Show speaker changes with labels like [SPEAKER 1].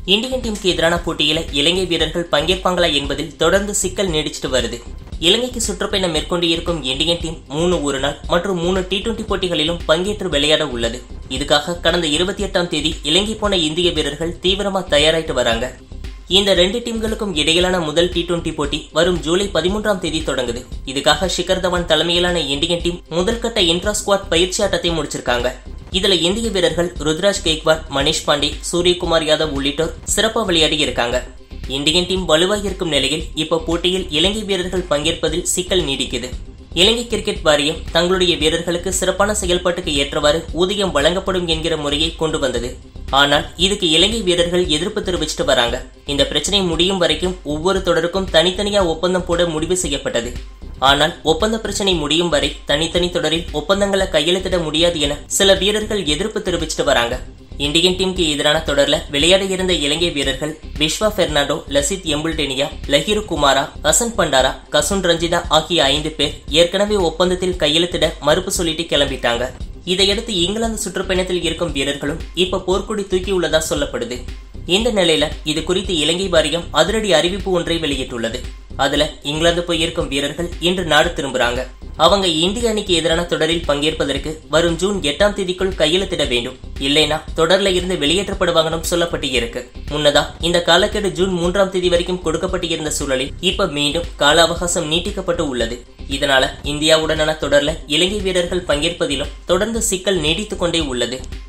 [SPEAKER 1] Indian டீமுக்கு எதிரான போட்டியில இலங்கை வீரர்கள் பங்கேற்பாங்களா என்பதில் தொடர்ந்து சிக்கல் நீடிச்சிட்டு வருது இலங்கைக்கு சுற்றுப்பயணம் மேற்கொண்டு இருக்கும் இந்தியன் டீம் மூணு ஒரு நாள் மற்றும் மூணு டி டுவெண்டி போட்டிகளிலும் பங்கேற்று விளையாட உள்ளது இதுக்காக கடந்த இருபத்தி எட்டாம் தேதி இலங்கை போன இந்திய வீரர்கள் தீவிரமா தயாராயிட்டு வராங்க இந்த ரெண்டு டீம்களுக்கும் இடையிலான முதல் டி டுவெண்டி போட்டி வரும் ஜூலை பதிமூன்றாம் தேதி தொடங்குது இதுக்காக ஷிகர் தவான் தலைமையிலான இந்தியன் டீம் முதல் கட்ட இன்ட்ரா ஸ்குவாட் பயிற்சி ஆட்டத்தை முடிச்சிருக்காங்க இதுல இந்திய வீரர்கள் ருத்ராஜ் கெய்க்வாட் மணிஷ் பாண்டே சூரியகுமார் யாதவ் உள்ளிட்டோர் சிறப்பா விளையாடி இருக்காங்க இந்தியன் டீம் வலுவாக இருக்கும் நிலையில் இப்ப போட்டியில் இலங்கை வீரர்கள் பங்கேற்பதில் சிக்கல் நீடிக்குது இலங்கை கிரிக்கெட் வாரியம் தங்களுடைய வீரர்களுக்கு சிறப்பான செயல்பாட்டுக்கு ஏற்றவாறு ஊதியம் வழங்கப்படும் என்கிற முறையை கொண்டு வந்தது ஆனால் இதுக்கு இலங்கை வீரர்கள் எதிர்ப்பு தெரிவிச்சிட்டு வராங்க இந்த பிரச்சனை முடியும் வரைக்கும் ஒவ்வொரு தொடருக்கும் தனித்தனியா ஒப்பந்தம் போட முடிவு செய்யப்பட்டது ஆனால் ஒப்பந்த பிரச்சனை முடியும் வரை தனித்தனி தொடரில் ஒப்பந்தங்களை கையெழுத்திட முடியாது என சில வீரர்கள் எதிர்ப்பு தெரிவிச்சிட்டு வராங்க இந்தியன் டீமுக்கு எதிரான தொடர்ல விளையாட இருந்த இலங்கை வீரர்கள் விஸ்வா பெர்னாண்டோ லசித் எம்புல்டெனியா லஹிரு குமாரா ஹசன் பண்டாரா கசுன் ரஞ்சிதா ஆகிய ஐந்து பேர் ஏற்கனவே ஒப்பந்தத்தில் கையெழுத்திட மறுப்பு சொல்லிட்டு கிளம்பிட்டாங்க இதையடுத்து இங்கிலாந்து சுற்றுப்பயணத்தில் இருக்கும் வீரர்களும் இப்ப போர்க்கொடி தூக்கியுள்ளதா சொல்லப்படுது இந்த நிலையில இது குறித்து இலங்கை வாரியம் அதிரடி அறிவிப்பு ஒன்றை வெளியிட்டுள்ளது அதுல இங்கிலாந்து போயிருக்கும் வீரர்கள் இன்று நாடு திரும்புறாங்க அவங்க இந்திய அணிக்கு எதிரான தொடரில் பங்கேற்பதற்கு வரும் ஜூன் எட்டாம் தேதிக்குள் கையெழுத்திட வேண்டும் இல்லைனா தொடர்ல இருந்து வெளியேற்றப்படுவாங்கன்னு சொல்லப்பட்டு இருக்கு முன்னதா இந்த காலக்கெடு ஜூன் மூன்றாம் தேதி வரைக்கும் கொடுக்கப்பட்டு இருந்த சூழலில் இப்ப மீண்டும் கால அவகாசம் நீட்டிக்கப்பட்டு உள்ளது இதனால இந்தியாவுடனான தொடர்ல இலங்கை வீரர்கள் பங்கேற்பதிலும் தொடர்ந்து சிக்கல் நீடித்துக் கொண்டே உள்ளது